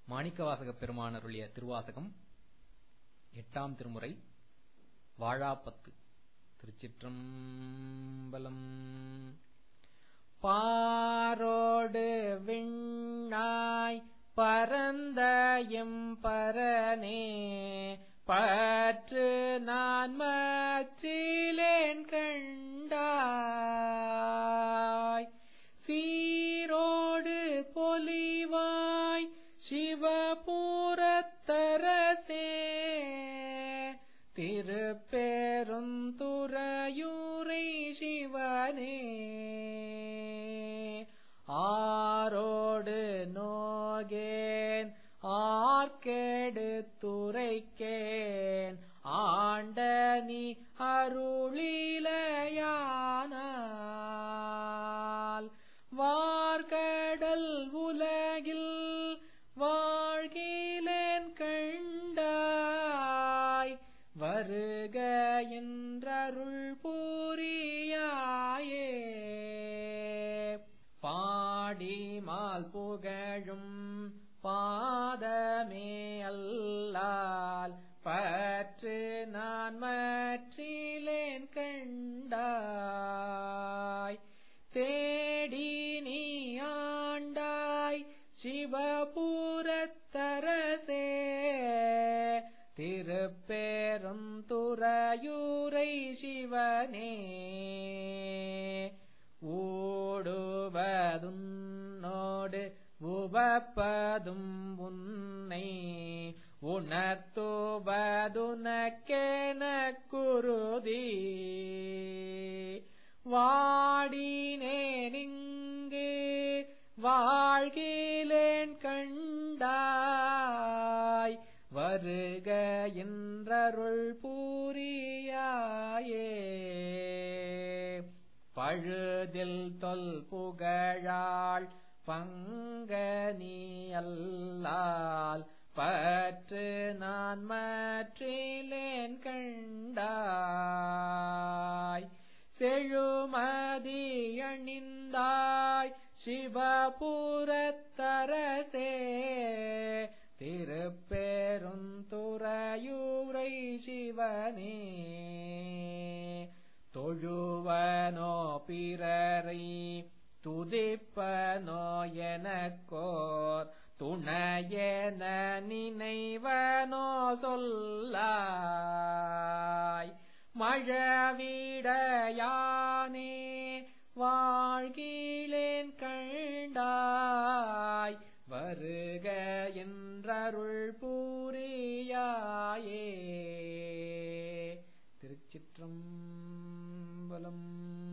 மாணிக்கவாசக பெருமான் அருளிய திருவாசகம் எட்டாம் திருமுறை வாழாப்பத்து திருச்சிற்றம்பலம் பாரோடு விண்ணாய் பரந்த எம்பரனே பற்று நான் மற்றிலேன் கண்டாய் சீரோடு பொலிவாய் சிவபூரத்தரசே திருப்பெருந்துறையூரை சிவனே ஆரோடு நோகேன் ஆர்க்கெடுத்துரைக்கேன் ஆண்ட நீ அருளிலையானால் வார்கடல் உலகில் வாழ்கிலேன் கண்டாய் வருக என்றருள் பூரியாயே பாடிமால் புகழும் பாதமே அல்லால் பற்று நான் மற்றிலேன் கண்டாய் தேடி நீ ஆண்டாய் சிவபூரத்தரசே திருப்பேருந்துறையூரை சிவனே ஓடுவதுன்னோடு உவப்பதும் உன்னை உணர்த்துவதுனக்கென குருதி வாடினேனிங்கு வாழ்கிலேன் கண்டாய் வருக என்றருள் பூரியாயே பழுதில் தொல் புகழாள் பங்கனி அல்லால் பற்று நான் மற்றிலேன் கண்டாய் செழுமதி அணிந்தாய் சிவபுரத்தரசே திருப்பெருந்துறையூரை சிவனே தொழுவனோ பிறரை துதிப்பனோ எனக்கோர் துணையென நினைவனோ சொல்லாய் மழவிடையானே வாழ்கிலேன் கண்டாய் வருக என்றருள் பூரியாயே திருச்சிற்றம்பலம்